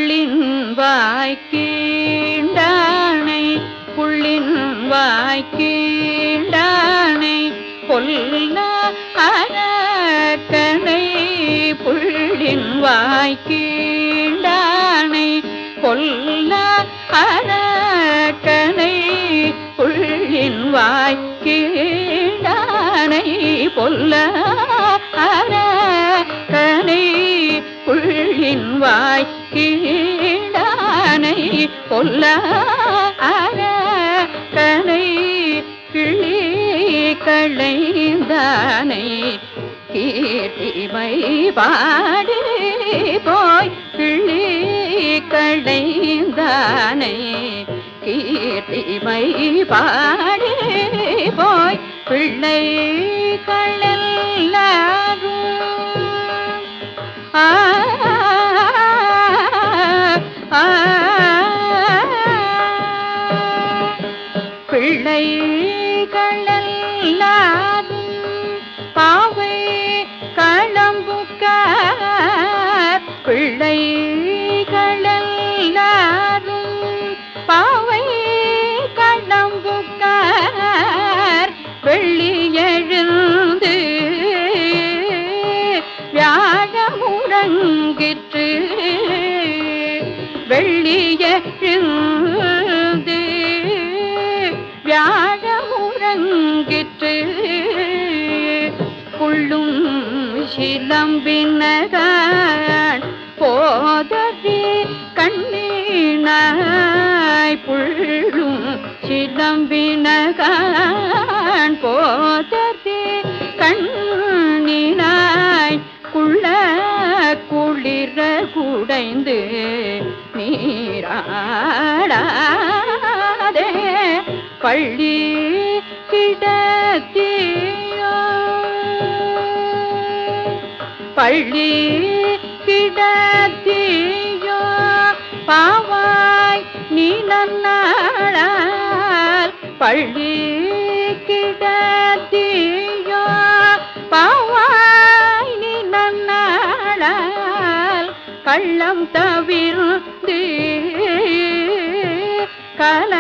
புள்ளின் வாய்க்கீண்டானை புள்ளின் வாய்க்கீண்டானை கொல்ல அரக்கனை புள்ளின் வாய்க்கீண்டானை கொல்ல அரக்கனை புள்ளின் வாய்க்கீண்டானை பொல்ல அரக்கனை புள்ளின் வாய்க்கீண்டானை பொல்ல அரக்கனை கிளி களைந்தானை கீர்த்திமை பாடி போய் கிளி களைந்தானை கீர்த்திமை பாடி போய் பிள்ளைகளெல்லாரும் ஆ ஆ பிள்ளைகளெல்லாரும் பாவை களம்புக்கார் பிள்ளைகளெல்லாரும் பாவை களம்புக்கார் வெள்ளியெழுந்து வியாழமுறங்கிற்று வெள்ளியெழுந்து வியாழமுறங்கிற்று புள்ளும் சிலம்பினகான் போததி கண்ணீனாய் புள்ளும் சிலம்பினகான் போததி கண்ணீனாய் குள்ள குளிர குடைந்து நீராடாதே பள்ளி கிடத்தியோ பள்ளி கிடத்தியோ பாவாய் நீ நன்னாளால் பள்ளி கிடத்தியோ பாவாய் நீ நன்னாளால் கள்ளம் தவிர்ந்து கல